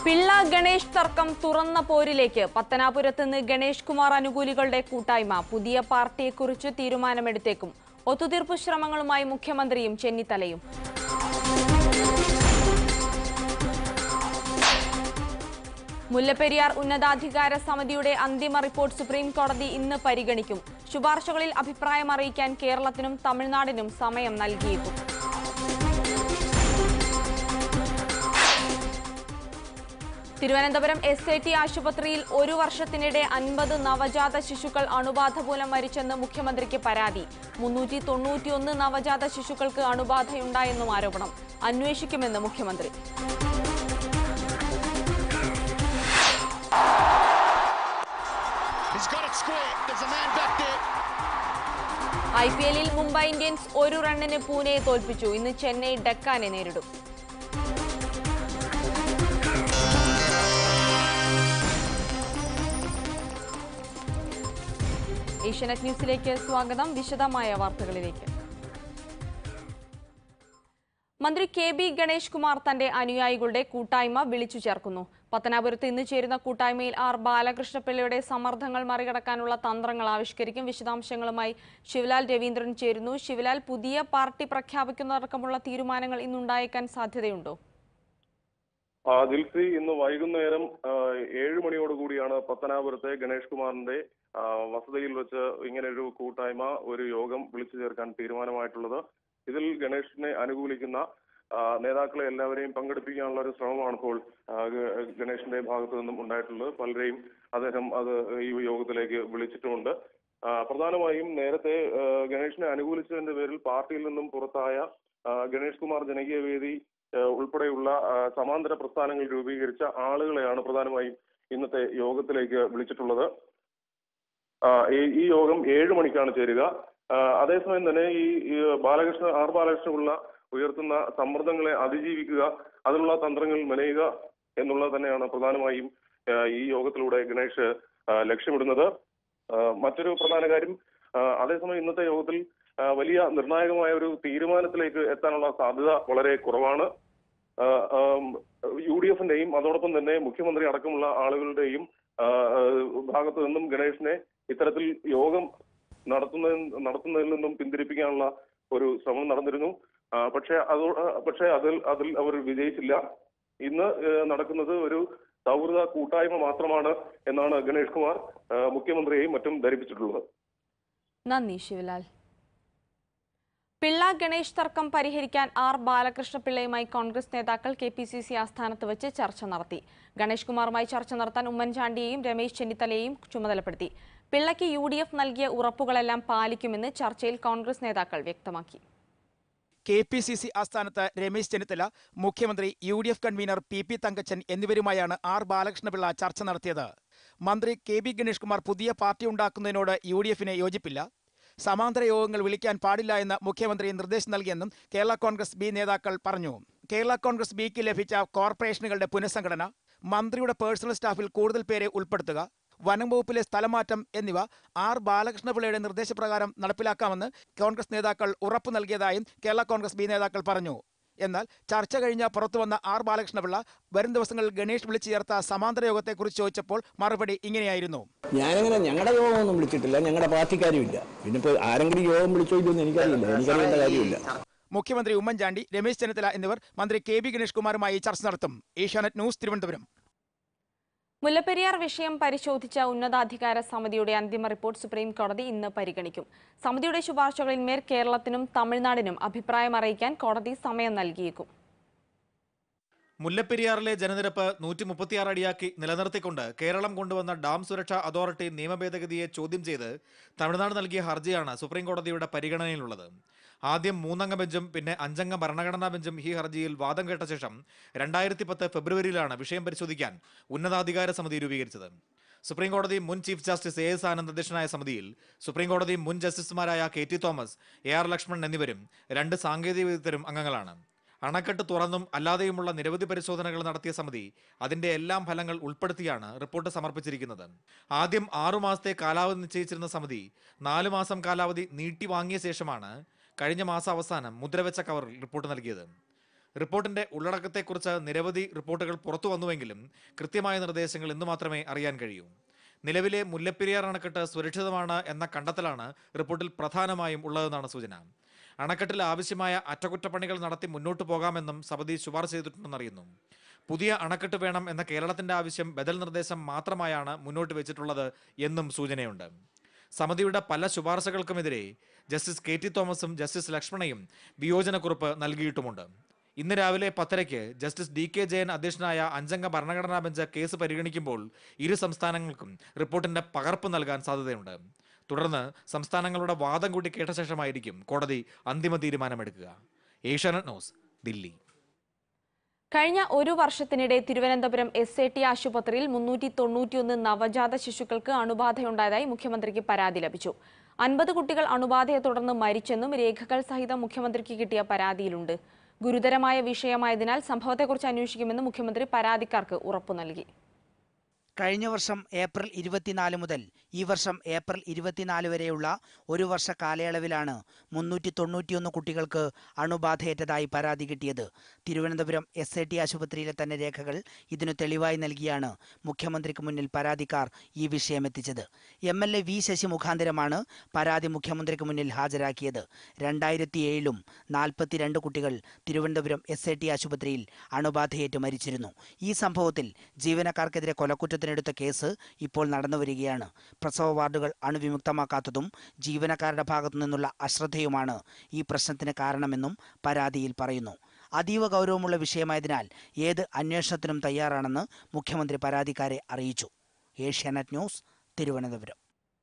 പിള്ള ഗണേഷ് തർക്കം തുറന്ന പോരിലേക്ക് പത്തനാപുരത്ത് നിന്ന് ഗണേഷ് കുമാർ അനുകൂലികളുടെ കൂട്ടായ്മ പുതിയ പാർട്ടിയെക്കുറിച്ച് തീരുമാനമെടുത്തേക്കും ഒത്തുതീർപ്പ് ശ്രമങ്ങളുമായി മുഖ്യമന്ത്രിയും ചെന്നിത്തലയും മുല്ലപ്പെരിയാർ ഉന്നതാധികാര സമിതിയുടെ അന്തിമ റിപ്പോർട്ട് സുപ്രീം കോടതി ഇന്ന് പരിഗണിക്കും ശുപാർശകളിൽ അഭിപ്രായം അറിയിക്കാൻ കേരളത്തിനും തമിഴ്നാടിനും സമയം നൽകിയേക്കും തിരുവനന്തപുരം എസ് ഐ ടി ആശുപത്രിയിൽ ഒരു വർഷത്തിനിടെ അൻപത് നവജാത ശിശുക്കൾ അണുബാധ മൂലം മരിച്ചെന്ന് മുഖ്യമന്ത്രിക്ക് പരാതി മുന്നൂറ്റി തൊണ്ണൂറ്റിയൊന്ന് നവജാത ശിശുക്കൾക്ക് അണുബാധയുണ്ടായെന്നും ആരോപണം അന്വേഷിക്കുമെന്ന് മുഖ്യമന്ത്രി He's got it square. There's a man back there. ഐ പി എല്ലിൽ മുംബൈ ഇന്ത്യൻസ് ഒരു റണ്ണിന് പൂനെയെ തോൽപ്പിച്ചു ഇന്ന് ചെന്നൈ ഡെക്കാനെ നേരിടും ഏഷ്യാനെറ്റ് ന്യൂസിലേക്ക് സ്വാഗതം വിശദമായ വാർത്തകളിലേക്ക് മന്ത്രി കെ ബി ഗണേഷ് കുമാർ തന്റെ അനുയായികളുടെ കൂട്ടായ്മ വിളിച്ചു ചേർക്കുന്നു പത്തനാപുരത്ത് ഇന്ന് ചേരുന്ന കൂട്ടായ്മയിൽ ആർ ബാലകൃഷ്ണപിള്ളയുടെ സമ്മർദ്ദങ്ങൾ മറികടക്കാനുള്ള തന്ത്രങ്ങൾ ആവിഷ്കരിക്കും വിശദാംശങ്ങളുമായി ശിവലാൽ രവീന്ദ്രൻ ചേരുന്നു ശിവലാൽ പുതിയ പാർട്ടി പ്രഖ്യാപിക്കുന്നതടക്കമുള്ള തീരുമാനങ്ങൾ ഇന്നുണ്ടായേക്കാൻ സാധ്യതയുണ്ടോ ആ, ദിൽസി ഇന്ന് വൈകുന്നേരം ആ, ഏഴ് മണിയോടുകൂടിയാണ് പത്തനാപുരത്തെ ഗണേഷ് കുമാറിന്റെ ആ, വസതിയിൽ വെച്ച് ഇങ്ങനെ ഒരു കൂട്ടായ്മ ഒരു യോഗം വിളിച്ചു ചേർക്കാൻ തീരുമാനമായിട്ടുള്ളത് ഇതിൽ ഗണേഷിനെ അനുകൂലിക്കുന്ന ആ, നേതാക്കളെ എല്ലാവരെയും പങ്കെടുപ്പിക്കാനുള്ള ഒരു ശ്രമമാണ് ഇപ്പോൾ ആ, ഗ- ഗണേഷിന്റെ ഭാഗത്തു നിന്നും ഉണ്ടായിട്ടുള്ളത് പലരെയും അദ്ദേഹം അത് ഈ യോഗത്തിലേക്ക് വിളിച്ചിട്ടുമുണ്ട് ആ, പ്രധാനമായും നേരത്തെ ആ, ഗണേഷിനെ അനുകൂലിച്ചതിന്റെ പേരിൽ പാർട്ടിയിൽ നിന്നും പുറത്തായ ആ, ഗണേഷ് കുമാർ ജനകീയ വേദി ഏഹ് ഉൾപ്പെടെയുള്ള ആ, സമാന്തര പ്രസ്ഥാനങ്ങൾ രൂപീകരിച്ച ആളുകളെയാണ് പ്രധാനമായും ഇന്നത്തെ യോഗത്തിലേക്ക് വിളിച്ചിട്ടുള്ളത് ആ, ഈ- ഈ യോഗം ഏഴ് മണിക്കാണ് ചേരുക ആ, അതേസമയം തന്നെ ഈ ഈ ബാലകൃഷ്ണ ആർ ബാലകൃഷ്ണപിള്ള ഉയർത്തുന്ന സമ്മർദ്ദങ്ങളെ അതിജീവിക്കുക അതിനുള്ള തന്ത്രങ്ങൾ മെനയുക എന്നുള്ളത് തന്നെയാണ് പ്രധാനമായും ആ, ഈ യോഗത്തിലൂടെ ഗണേഷ് ആ, ലക്ഷ്യമിടുന്നത് ആ, മറ്റൊരു പ്രധാന കാര്യം ആ, അതേസമയം ഇന്നത്തെ യോഗത്തിൽ ആ, വലിയ നിർണായകമായ ഒരു തീരുമാനത്തിലേക്ക് എത്താനുള്ള സാധ്യത വളരെ കുറവാണ് ആ, ആം, യു ഡി എഫിന്റെയും അതോടൊപ്പം തന്നെ മുഖ്യമന്ത്രി അടക്കമുള്ള ആളുകളുടെയും ആ, ആ, ഭാഗത്തു നിന്നും ഗണേഷിനെ ഇത്തരത്തിൽ യോഗം നടത്തുന്ന നടത്തുന്നതിൽ നിന്നും പിന്തിരിപ്പിക്കാനുള്ള ഒരു ശ്രമം നടന്നിരുന്നു ആ, പക്ഷേ അത് പക്ഷേ അതിൽ അതിൽ അവർ വിജയിച്ചില്ല ഇന്ന് ഏഹ്, നടക്കുന്നത് ഒരു സൗഹൃദ കൂട്ടായ്മ മാത്രമാണ് എന്നാണ് ഗണേഷ് കുമാർ ആ, മുഖ്യമന്ത്രിയെയും മറ്റും ധരിപ്പിച്ചിട്ടുള്ളത് നന്ദി ശിവലാൽ പിള്ള ഗണേഷ് തർക്കം പരിഹരിക്കാൻ ആർ ബാലകൃഷ്ണ പിള്ളയുമായി കോൺഗ്രസ് നേതാക്കൾ കെ പി സി സി ആസ്ഥാനത്ത് വെച്ച് ചർച്ച നടത്തി ഗണേഷ് കുമാറുമായി ചർച്ച നടത്താൻ ഉമ്മൻചാണ്ടിയെയും രമേശ് ചെന്നിത്തലയെയും ചുമതലപ്പെടുത്തി പിള്ളയ്ക്ക് യു ഡി എഫ് നൽകിയ ഉറപ്പുകളെല്ലാം പാലിക്കുമെന്ന് ചർച്ചയിൽ കോൺഗ്രസ് നേതാക്കൾ വ്യക്തമാക്കി കെ പി സി സി ആസ്ഥാനത്ത് രമേശ് ചെന്നിത്തല മുഖ്യമന്ത്രി U D F convener P P Thankachan എന്നിവരുമായാണ് ആർ ബാലകൃഷ്ണപിള്ള ചർച്ച നടത്തിയത് മന്ത്രി കെ ബി ഗണേഷ് കുമാർ പുതിയ പാർട്ടി ഉണ്ടാക്കുന്നതിനോട് യു ഡി എഫിന് യോജിപ്പില്ല സമാന്തര യോഗങ്ങൾ വിളിക്കാൻ പാടില്ല എന്ന് മുഖ്യമന്ത്രി നിർദ്ദേശം നൽകിയെന്നും കേരള കോൺഗ്രസ് ബി നേതാക്കൾ പറഞ്ഞു കേരള കോൺഗ്രസ് ബിക്ക് ലഭിച്ച കോർപ്പറേഷനുകളുടെ പുനഃസംഘടന മന്ത്രിയുടെ പേഴ്സണൽ സ്റ്റാഫിൽ കൂടുതൽ പേരെ ഉൾപ്പെടുത്തുക വനം വകുപ്പിലെ സ്ഥലമാറ്റം എന്നിവ ആർ ബാലകൃഷ്ണപിള്ളയുടെ നിർദ്ദേശപ്രകാരം നടപ്പിലാക്കാമെന്ന് കോൺഗ്രസ് നേതാക്കൾ ഉറപ്പു നൽകിയതായും കേരള കോൺഗ്രസ് ബി നേതാക്കൾ പറഞ്ഞു എന്നാൽ ചർച്ച കഴിഞ്ഞ പുറത്തുവന്ന ആർ ബാലകൃഷ്ണപിള്ള വരും ദിവസങ്ങളിൽ ഗണേഷ് വിളിച്ചു ചേർത്ത സമാന്തര യോഗത്തെക്കുറിച്ച് ചോദിച്ചപ്പോൾ മറുപടി ഇങ്ങനെയായിരുന്നു ഞാനങ്ങനെ ഞങ്ങളുടെ യോഗമൊന്നും വിളിച്ചിട്ടില്ല ഞങ്ങളുടെ പാർട്ടിക്കാരും ഇല്ല പിന്നെ ഇപ്പോൾ ആരെങ്കിലും യോഗം വിളിച്ചോ ഇല്ലെന്ന് എനിക്കറിയില്ല എനിക്കറിയേണ്ട കാര്യമില്ല മുഖ്യമന്ത്രി ഉമ്മൻചാണ്ടി രമേശ് ചെന്നിത്തല എന്നിവർ മന്ത്രി കെ ബി ഗണേഷ് കുമാറുമായി ചർച്ച നടത്തും ഏഷ്യാനെറ്റ് ന്യൂസ് തിരുവനന്തപുരം മുല്ലപ്പെരിയാർ വിഷയം പരിശോധിച്ച ഉന്നതാധികാര സമിതിയുടെ അന്തിമ റിപ്പോർട്ട് സുപ്രീം കോടതി ഇന്ന് പരിഗണിക്കും സമിതിയുടെ ശുപാർശകളിന്മേൽ കേരളത്തിനും തമിഴ്നാടിനും അഭിപ്രായം അറിയിക്കാൻ കോടതി സമയം നൽകിയേക്കും മുല്ലപ്പെരിയാറിലെ ജലനിരപ്പ് നൂറ്റി മുപ്പത്തിയാറ് അടിയാക്കി നിലനിർത്തിക്കൊണ്ട് കേരളം കൊണ്ടുവന്ന ഡാം സുരക്ഷാ അതോറിറ്റി നിയമഭേദഗതിയെ ചോദ്യം ചെയ്ത് തമിഴ്നാട് നൽകിയ ഹർജിയാണ് സുപ്രീം കോടതിയുടെ പരിഗണനയിലുള്ളത് ആദ്യം മൂന്നംഗ ബെഞ്ചും പിന്നെ അഞ്ചംഗ ഭരണഘടനാ ബെഞ്ചും ഈ ഹർജിയിൽ വാദം കേട്ട ശേഷം രണ്ടായിരത്തി പത്ത് ഫെബ്രുവരിയിലാണ് വിഷയം പരിശോധിക്കാൻ ഉന്നതാധികാര സമിതി രൂപീകരിച്ചത് സുപ്രീം കോടതി മുൻ chief justice A S Anand അധ്യക്ഷനായ സമിതിയിൽ സുപ്രീം കോടതി മുൻ ജസ്റ്റിസുമാരായ K T Thomas A R Lakshman എന്നിവരും രണ്ട് സാങ്കേതിക വിദഗ്ധരും അംഗങ്ങളാണ് അണക്കെട്ട് തുറന്നും അല്ലാതെയുമുള്ള നിരവധി പരിശോധനകൾ നടത്തിയ സമിതി അതിന്റെ എല്ലാം ഫലങ്ങൾ ഉൾപ്പെടുത്തിയാണ് റിപ്പോർട്ട് സമർപ്പിച്ചിരിക്കുന്നത് ആദ്യം ആറു മാസത്തെ കാലാവധി നിശ്ചയിച്ചിരുന്ന സമിതി നാലു മാസം കാലാവധി നീട്ടി വാങ്ങിയ ശേഷമാണ് കഴിഞ്ഞ മാസം അവസാനം മുദ്രവെച്ച കവറിൽ റിപ്പോർട്ട് നൽകിയത് റിപ്പോർട്ടിന്റെ ഉള്ളടക്കത്തെക്കുറിച്ച് നിരവധി റിപ്പോർട്ടുകൾ പുറത്തു വന്നുവെങ്കിലും കൃത്യമായ നിർദ്ദേശങ്ങൾ ഇന്ന് മാത്രമേ അറിയാൻ കഴിയൂ നിലവിലെ മുല്ലപ്പെരിയാർ അണക്കെട്ട് സുരക്ഷിതമാണ് എന്ന കണ്ടെത്തലാണ് റിപ്പോർട്ടിൽ പ്രധാനമായും ഉള്ളതെന്നാണ് സൂചന അണക്കെട്ടിൽ ആവശ്യമായ അറ്റകുറ്റപ്പണികൾ നടത്തി മുന്നോട്ടു പോകാമെന്നും സമിതി ശുപാർശ ചെയ്തിട്ടുണ്ടെന്നറിയുന്നു പുതിയ അണക്കെട്ട് വേണം എന്ന കേരളത്തിന്റെ ആവശ്യം ബദൽ നിർദ്ദേശം മാത്രമായാണ് മുന്നോട്ട് വെച്ചിട്ടുള്ളത് എന്നും സൂചനയുണ്ട് സമിതിയുടെ പല ശുപാർശകൾക്കുമെതിരെ ജസ്റ്റിസ് കെ ടി തോമസും ജസ്റ്റിസ് ലക്ഷ്മണയും വിയോജനക്കുറിപ്പ് നൽകിയിട്ടുമുണ്ട് ഇന്ന് രാവിലെ പത്തരയ്ക്ക് ജസ്റ്റിസ് ഡി കെ ജയൻ അധ്യക്ഷനായ അഞ്ചംഗ ഭരണഘടനാ ബെഞ്ച് കേസ് പരിഗണിക്കുമ്പോൾ ഇരു സംസ്ഥാനങ്ങൾക്കും റിപ്പോർട്ടിന്റെ പകർപ്പ് നൽകാൻ സാധ്യതയുണ്ട് തുടർന്ന് സംസ്ഥാനങ്ങളുടെ വാദം കൂടി കേട്ട ശേഷമായിരിക്കും കോടതി അന്തിമ തീരുമാനമെടുക്കുക ഏഷ്യാനെറ്റ് ന്യൂസ് ദില്ലി കഴിഞ്ഞ ഒരു വർഷത്തിനിടെ തിരുവനന്തപുരം എസ് എ ടി ആശുപത്രിയിൽ മുന്നൂറ്റി തൊണ്ണൂറ്റിയൊന്ന് നവജാത ശിശുക്കൾക്ക് അണുബാധയുണ്ടായതായി മുഖ്യമന്ത്രിക്ക് പരാതി ലഭിച്ചു അൻപത് കുട്ടികൾ അണുബാധയെ തുടർന്ന് മരിച്ചെന്നും രേഖകൾ സഹിതം മുഖ്യമന്ത്രിക്ക് കിട്ടിയ പരാതിയിലുണ്ട് ഗുരുതരമായ വിഷയമായതിനാൽ സംഭവത്തെക്കുറിച്ച് അന്വേഷിക്കുമെന്ന് മുഖ്യമന്ത്രി പരാതിക്കാർക്ക് ഉറപ്പു നൽകി കഴിഞ്ഞ വർഷം ഏപ്രിൽ ഇരുപത്തിനാല് മുതൽ ഈ വർഷം ഏപ്രിൽ ഇരുപത്തിനാല് വരെയുള്ള ഒരു വർഷ കാലയളവിലാണ് മുന്നൂറ്റി തൊണ്ണൂറ്റിയൊന്ന് കുട്ടികൾക്ക് അണുബാധയേറ്റതായി പരാതി കിട്ടിയത് തിരുവനന്തപുരം എസ് ഐ ടി ആശുപത്രിയിലെ തന്നെ രേഖകൾ ഇതിനു തെളിവായി നൽകിയാണ് മുഖ്യമന്ത്രിക്ക് മുന്നിൽ പരാതിക്കാർ ഈ വിഷയം എത്തിച്ചത് M L A V Sasi മുഖാന്തരമാണ് പരാതി മുഖ്യമന്ത്രിക്ക് മുന്നിൽ ഹാജരാക്കിയത് രണ്ടായിരത്തി ഏഴിലും നാൽപ്പത്തിരണ്ട് കുട്ടികൾ തിരുവനന്തപുരം എസ് ഐ ടി ആശുപത്രിയിൽ അണുബാധയേറ്റ് മരിച്ചിരുന്നു ഈ സംഭവത്തിൽ ജീവനക്കാർക്കെതിരെ കൊലക്കുറ്റത്തിനെടുത്ത കേസ് ഇപ്പോൾ നടന്നുവരികയാണ് പ്രസവ വാർഡുകൾ അണുവിമുക്തമാക്കാത്തതും ജീവനക്കാരുടെ ഭാഗത്തു നിന്നുള്ള അശ്രദ്ധയുമാണ് ഈ പ്രശ്നത്തിന് കാരണമെന്നും പരാതിയിൽ പറയുന്നു അതീവ ഗൗരവമുള്ള വിഷയമായതിനാൽ ഏത് അന്വേഷണത്തിനും തയ്യാറാണെന്ന് മുഖ്യമന്ത്രി പരാതിക്കാരെ അറിയിച്ചു ഏഷ്യാനെറ്റ് ന്യൂസ് തിരുവനന്തപുരം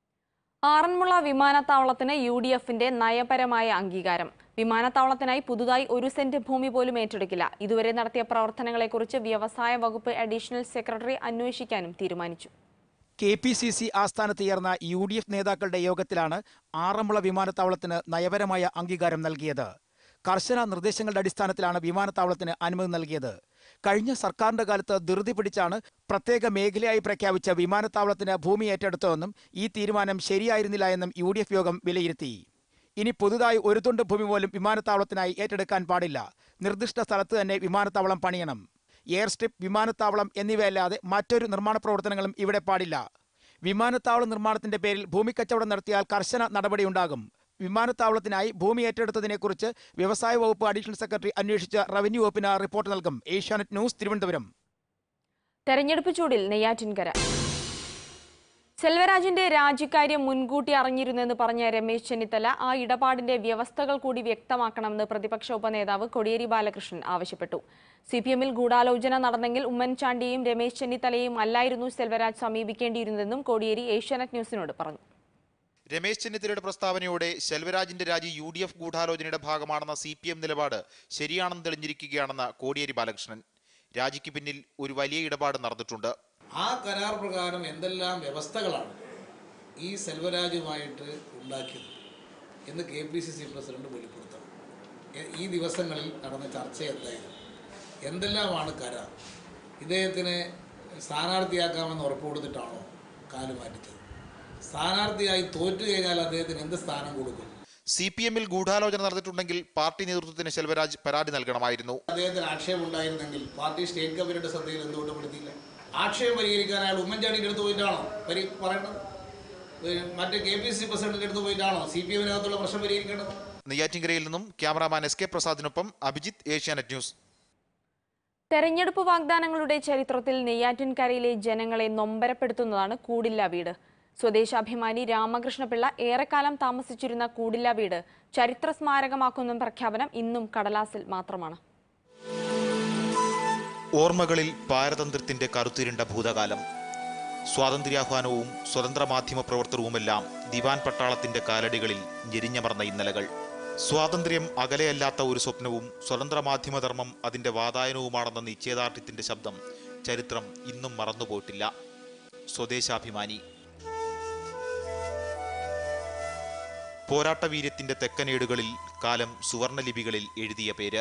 ആറന്മുള വിമാനത്താവളത്തിന് യു ഡി എഫിന്റെ നയപരമായ അംഗീകാരം വിമാനത്താവളത്തിനായി പുതുതായി ഒരു സെന്റ് ഭൂമി പോലും ഏറ്റെടുക്കില്ല ഇതുവരെ നടത്തിയ പ്രവർത്തനങ്ങളെക്കുറിച്ച് വ്യവസായ വകുപ്പ് അഡീഷണൽ സെക്രട്ടറി അന്വേഷിക്കാനും തീരുമാനിച്ചു കെ പി സി സി ആസ്ഥാനത്ത് ചേർന്ന യു ഡി എഫ് നേതാക്കളുടെ യോഗത്തിലാണ് ആറന്മുള വിമാനത്താവളത്തിന് നയപരമായ അംഗീകാരം നൽകിയത് കർശന നിർദ്ദേശങ്ങളുടെ അടിസ്ഥാനത്തിലാണ് വിമാനത്താവളത്തിന് അനുമതി നൽകിയത് കഴിഞ്ഞ സർക്കാരിന്റെ കാലത്ത് ധൃതി പിടിച്ചാണ് പ്രത്യേക മേഖലയായി പ്രഖ്യാപിച്ച വിമാനത്താവളത്തിന് ഭൂമി ഏറ്റെടുത്തതെന്നും ഈ തീരുമാനം ശരിയായിരുന്നില്ല എന്നും യു ഡി എഫ് യോഗം വിലയിരുത്തി ഇനി പുതുതായി ഒരു തുണ്ട് ഭൂമി പോലും വിമാനത്താവളത്തിനായി ഏറ്റെടുക്കാൻ പാടില്ല നിർദ്ദിഷ്ട സ്ഥലത്ത് തന്നെ വിമാനത്താവളം പണിയണം എയർ സ്ട്രിപ്പ് വിമാനത്താവളം എന്നിവയല്ലാതെ മറ്റൊരു നിർമ്മാണ പ്രവർത്തനങ്ങളും ഇവിടെ പാടില്ല വിമാനത്താവള നിർമ്മാണത്തിന്റെ പേരിൽ ഭൂമി കച്ചവടം നടത്തിയാൽ കർശന നടപടിയുണ്ടാകും വിമാനത്താവളത്തിനായി ഭൂമി ഏറ്റെടുത്തതിനെക്കുറിച്ച് വ്യവസായ വകുപ്പ് അഡീഷണൽ സെക്രട്ടറി അന്വേഷിച്ച് റവന്യൂ വകുപ്പിന് റിപ്പോർട്ട് നൽകും ഏഷ്യാനെറ്റ് ന്യൂസ് തിരുവനന്തപുരം തെരഞ്ഞെടുപ്പ് ചൂടിൽ നെയ്യാറ്റിൻകര സെൽവരാജിന്റെ രാജിക്കാര്യം മുൻകൂട്ടി അറിഞ്ഞിരുന്നെന്ന് പറഞ്ഞ രമേശ് ചെന്നിത്തല ആ ഇടപാടിന്റെ വ്യവസ്ഥകൾ കൂടി വ്യക്തമാക്കണമെന്ന് പ്രതിപക്ഷ ഉപനേതാവ് കോടിയേരി ബാലകൃഷ്ണൻ ആവശ്യപ്പെട്ടു സി പി എമ്മിൽ ഗൂഢാലോചന നടന്നെങ്കിൽ ഉമ്മൻചാണ്ടിയെയും രമേശ് ചെന്നിത്തലയെയും അല്ലായിരുന്നു സെൽവരാജ് സമീപിക്കേണ്ടിയിരുന്നതെന്നും കോടിയേരി ഏഷ്യാനെറ്റ് ന്യൂസിനോട് പറഞ്ഞു രമേശ് ചെന്നിത്തലയുടെ പ്രസ്താവനയോടെ ശെൽവരാജിന്റെ രാജി യു ഡി എഫ് ഗൂഢാലോചനയുടെ ഭാഗമാണെന്ന സി പി എം നിലപാട് ശരിയാണെന്ന് തെളിഞ്ഞിരിക്കുകയാണെന്ന് കോടിയേരി ബാലകൃഷ്ണൻ രാജിക്ക് പിന്നിൽ ഒരു വലിയ ഇടപാട് നടന്നിട്ടുണ്ട് ആ കരാർ പ്രകാരം എന്തെല്ലാം വ്യവസ്ഥകളാണ് ഈ സെൽവരാജുമായിട്ട് ഉണ്ടാക്കിയത് എന്ന് K P C C president വെളിപ്പെടുത്തണം എ- ഈ ദിവസങ്ങളിൽ നടന്ന ചർച്ച എന്തായിരുന്നു എന്തെല്ലാമാണ് കരാർ ഇദ്ദേഹത്തിന് സ്ഥാനാർത്ഥിയാക്കാമെന്ന് ഉറപ്പ് കൊടുത്തിട്ടാണോ കാല് മാറ്റിച്ചത് സ്ഥാനാർത്ഥിയായി തോറ്റു കഴിഞ്ഞാൽ അദ്ദേഹത്തിന് എന്ത് സ്ഥാനം കൊടുക്കും സി പി എമ്മിൽ ഗൂഢാലോചന നടന്നിട്ടുണ്ടെങ്കിൽ പാർട്ടി നേതൃത്വത്തിന് ശെൽവരാജ് പരാതി നൽകണമായിരുന്നു അദ്ദേഹത്തിന് ആക്ഷേപം ഉണ്ടായിരുന്നെങ്കിൽ പാർട്ടി സ്റ്റേറ്റ് കമ്മിറ്റിയുടെ ശ്രദ്ധയിൽ എന്തുകൊണ്ട് പെടുത്തിയില്ല ആക്ഷേപം പരിഹരിക്കാൻ അയാൾ ഉമ്മൻചാണ്ടിയുടെ അടുത്ത് പോയിട്ടാണോ പരി പറയേണ്ടത് ഏഹ് മറ്റേ കെ പി സി പ്രസിഡന്റിന്റെ അടുത്ത് പോയിട്ടാണോ സി പി എമ്മിനകത്തുള്ള പ്രശ്നം പരിഹരിക്കേണ്ടത് നെയ്യാറ്റിൻകരയിൽ നിന്നും ക്യാമറാമാൻ എസ് കെ പ്രസാദിനൊപ്പം അഭിജിത്ത് ഏഷ്യാനെറ്റ് ന്യൂസ് തെരഞ്ഞെടുപ്പ് വാഗ്ദാനങ്ങളുടെ ചരിത്രത്തിൽ നെയ്യാറ്റിൻകരയിലെ ജനങ്ങളെ നൊമ്പരപ്പെടുത്തുന്നതാണ് കൂടില്ല വീട് സ്വദേശാഭിമാനി രാമകൃഷ്ണപിള്ള ഏറെക്കാലം താമസിച്ചിരുന്ന കൂടില്ല വീട് ചരിത്ര സ്മാരകമാക്കുന്ന പ്രഖ്യാപനം ഇന്നും കടലാസിൽ മാത്രമാണ് ഓർമ്മകളിൽ പാരതന്ത്ര്യത്തിന്റെ കറുത്തിരുണ്ട ഭൂതകാലം സ്വാതന്ത്ര്യാഹ്വാനവും സ്വതന്ത്ര മാധ്യമ പ്രവർത്തനവുമെല്ലാം ദിവാൻ പട്ടാളത്തിന്റെ കാലടികളിൽ ഞെരിഞ്ഞമർന്ന ഇന്നലകൾ സ്വാതന്ത്ര്യം അകലെയല്ലാത്ത ഒരു സ്വപ്നവും സ്വതന്ത്ര മാധ്യമധർമ്മം അതിന്റെ വാതായനവുമാണെന്ന നിശ്ചയദാർഢ്യത്തിന്റെ ശബ്ദം ചരിത്രം ഇന്നും മറന്നുപോയിട്ടില്ല സ്വദേശാഭിമാനി പോരാട്ടവീര്യത്തിന്റെ തെക്കനേടുകളിൽ കാലം സുവർണലിപികളിൽ എഴുതിയ പേര്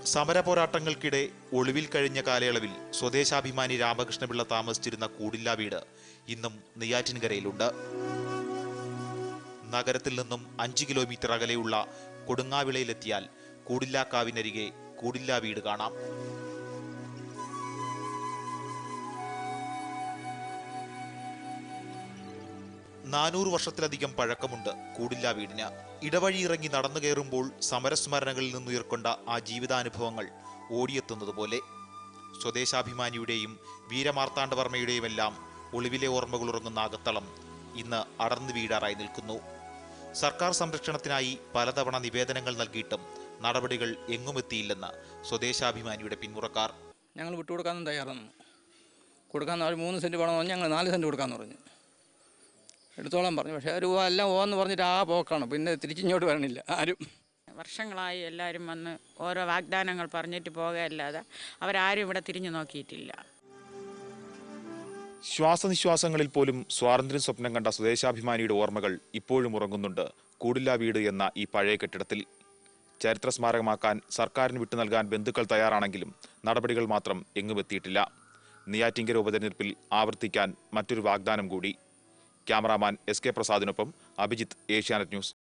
സമരപോരാട്ടങ്ങൾക്കിടെ ഒളിവിൽ കഴിഞ്ഞ കാലയളവിൽ സ്വദേശാഭിമാനി രാമകൃഷ്ണപിള്ള താമസിച്ചിരുന്ന കൂടില്ല വീട് ഇന്നും നെയ്യാറ്റിൻകരയിലുണ്ട് നഗരത്തിൽ നിന്നും അഞ്ച് കിലോമീറ്റർ അകലെയുള്ള കൊടുങ്ങാവിളയിലെത്തിയാൽ കൂടില്ലാക്കാവിനരികെ കൂടില്ല വീട് കാണാം നാനൂറ് വർഷത്തിലധികം പഴക്കമുണ്ട് കൂടില്ല വീടിന് ഇടവഴി ഇറങ്ങി നടന്നു കയറുമ്പോൾ സമരസ്മരണകളിൽ നിന്നുയർക്കൊണ്ട ആ ജീവിതാനുഭവങ്ങൾ ഓടിയെത്തുന്നത് പോലെ സ്വദേശാഭിമാനിയുടെയും വീരമാർത്താണ്ഡവർമ്മയുടെയും എല്ലാം ഒളിവിലെ ഓർമ്മകൾ ഉറങ്ങുന്ന അകത്തളം ഇന്ന് അടർന്നു വീഴാറായി നിൽക്കുന്നു സർക്കാർ സംരക്ഷണത്തിനായി പലതവണ നിവേദനങ്ങൾ നൽകിയിട്ടും നടപടികൾ എങ്ങുമെത്തിയില്ലെന്ന് സ്വദേശാഭിമാനിയുടെ പിന്മുറക്കാർ ഞങ്ങൾ വിട്ടുകൊടുക്കാനും തയ്യാറാണ് കൊടുക്കാൻ ഒരു മൂന്ന് സെൻറ്റ് വേണമെന്ന് ഞങ്ങൾ നാല് സെൻറ്റ് കൊടുക്കാമെന്ന് പറഞ്ഞു എടുത്തോളാൻ പറഞ്ഞു പക്ഷേ ഒരു എല്ലാം ഓന്ന് പറഞ്ഞിട്ട് ആ പോക്കാണ് പിന്നെ തിരിച്ചിങ്ങോട്ട് വരണില്ല ആരും വർഷങ്ങളായി എല്ലാവരും വന്ന് ഓരോ വാഗ്ദാനങ്ങൾ പറഞ്ഞിട്ട് പോകുകയല്ലാതെ അവരാരും ഇവിടെ തിരിഞ്ഞു നോക്കിയിട്ടില്ല ശ്വാസനിശ്വാസങ്ങളിൽ പോലും സ്വാതന്ത്ര്യം സ്വപ്നം കണ്ട സ്വദേശാഭിമാനിയുടെ ഓർമ്മകൾ ഇപ്പോഴും ഉറങ്ങുന്നുണ്ട് കൂടില്ല വീട് എന്ന ഈ പഴയ കെട്ടിടത്തിൽ ചരിത്ര സ്മാരകമാക്കാൻ സർക്കാരിന് വിട്ടു നൽകാൻ ബന്ധുക്കൾ തയ്യാറാണെങ്കിലും നടപടികൾ മാത്രം എങ്ങുമെത്തിയിട്ടില്ല നെയ്യാറ്റിങ്കര ഉപതെരഞ്ഞെടുപ്പിൽ ആവർത്തിക്കാൻ മറ്റൊരു വാഗ്ദാനം കൂടി ക്യാമറാമാൻ എസ് കെ പ്രസാദിനൊപ്പം അഭിജിത്ത് ഏഷ്യാനെറ്റ് ന്യൂസ്